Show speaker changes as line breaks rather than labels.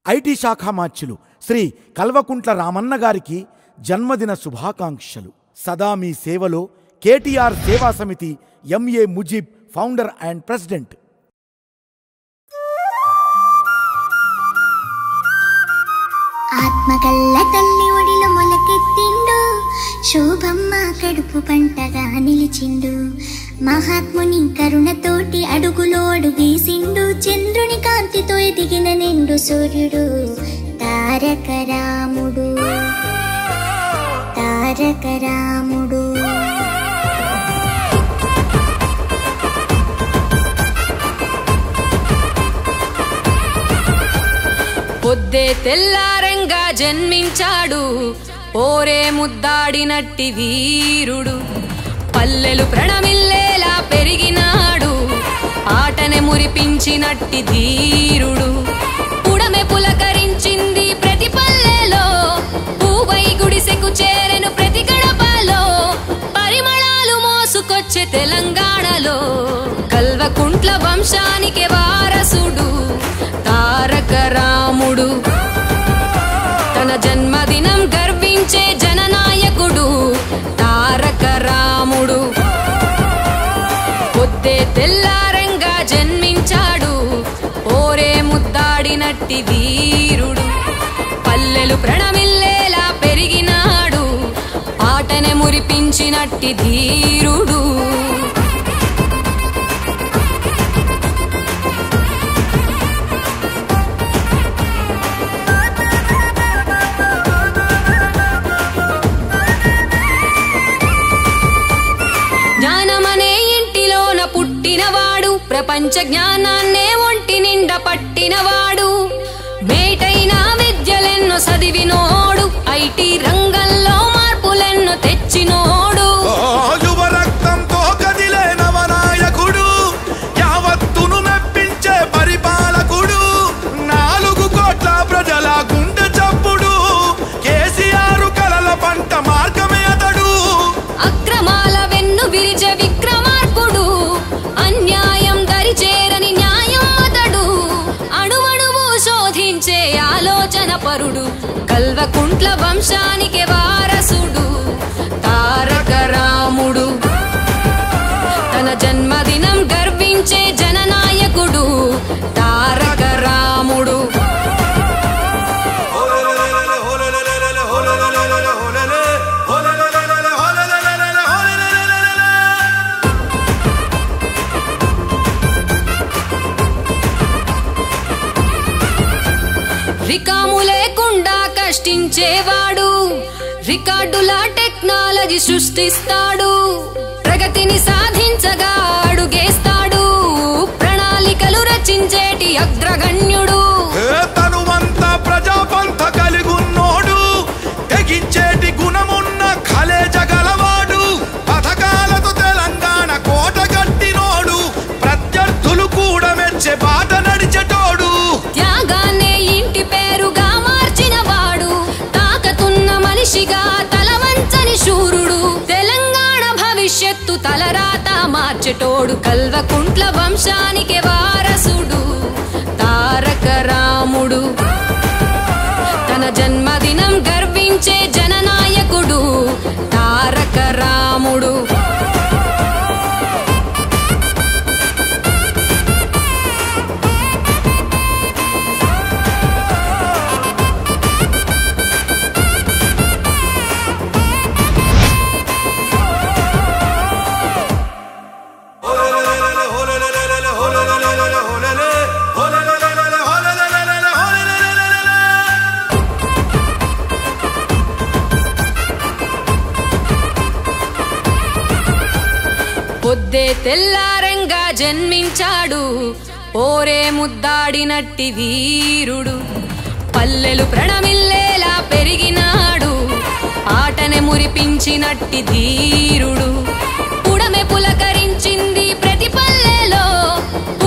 IT శాఖ మార్చులు శ్రీ కల్వకుంట్ల రామన్న గారికి జన్మదిన శుభాకాంక్షలు సదా మీ సేవలో KTR Seva Samithi MA Mujeeb founder and president
ఆత్మకల్ల తల్లి ఒడిలో మొలకెత్తిండు శోభమ్మ కడుపు పంటగా నిలిచిండు మహాత్ముని కరుణతోటి అడుగులో అడుగేసిండు చంద్రుని కాంతితో ఎదిగిన నిండు సూర్యుడు తారక రాముడు తారక రాముడు
పొద్దే తెల్లారంగా జన్మించాడు ఓరే ముద్దాడినట్టి వీరుడు పల్లెలు ప్రణమిల్లేలా పెరిగినాడు ఆటనే మురిపించినట్టి ధీరుడు పుడమె పులకరించింది ప్రతి పల్లెలో పూవై గుడిసెకు చేరెను ప్రతి గడపలో పరిమళాలు మోసుకొచ్చే తెలంగాణలో కల్వకుంట్ల వంశానికి వారసుడు తారక రాముడు తన జన్మదినం గర్వించే జననాయకుడు తారక రాముడు పొద్దే తెల్లారంగా జన్మించాడు ఓరే ముద్దాడినట్టి వీరుడు పల్లెలు ప్రణమిల్లేలా పెరిగినాడు ఆటనే మురిపించినట్టి ధీరుడు జ్ఞానమనే ఇంటిలోన పుట్టినవాడు ప్రపంచ జ్ఞానాన్నే ఒంటి నిండా పట్టినవాడు మేటైన విద్యలెన్నో చదివినోడు ఐటీ రంగంలో మార్పులెన్నో తెచ్చినోడు
యువ రక్తంతో కదిలే నవనాయకుడు యావత్తును మెప్పించే పరిపాలకుడు నాలుగు కోట్ల ప్రజల గుండె చప్పుడు కేసీఆర్ కలల పంట మార్గమే అతడు
అక్రమాల వెన్ను విరిచే విక్రమార్కుడు అన్యాయం దరిచేరని న్యాయం అతడు అణువణువు శోధించే ఆలోచన పరుడు కల్వకుంట్ల వంశానికి వారసుడు తారక రాముడు తన జన్మదినం గర్వించే జననాయకుడు తారక రాముడు రికాము లేకుండా కష్టించేవాడు రికార్డుల టెక్నాలజీ సృష్టిస్తాడు ప్రగతిని సాధించగా అడుగేస్తాడు ప్రణాళికలు రచించేటి అగ్రగణ్యుడు
ఏ తనువంతా ప్రజాపంత కలిగున్నోడు తెగించేటి గుణమున్న కలేజ గలవాడు పథకాలతో తెలంగాణ కోట కట్టినోడు ప్రత్యర్థులు కూడా మెచ్చే బాట నడిచేటోడు
త్యాగాన్నే ఇంటి పేరుగా మార్చినవాడు తాకతున్న మనిషిగా తలవంచని శూరుడు తెలంగాణ భవిష్యత్తు తలరాత మార్చెటోడు కల్వకుంట్ల వంశానికి వారసుడు తారక రాముడు తన జన్మదినం గర్వించే జననాయకుడు తారక రాముడు పొద్దే తెల్లారంగా జన్మించాడు ఓరే ముద్దాడినట్టి వీరుడు పల్లెలు ప్రణమిల్లేలా పెరిగినాడు ఆటనే మురిపించినట్టి ధీరుడు పుడమె పులకరించింది ప్రతి పల్లెలో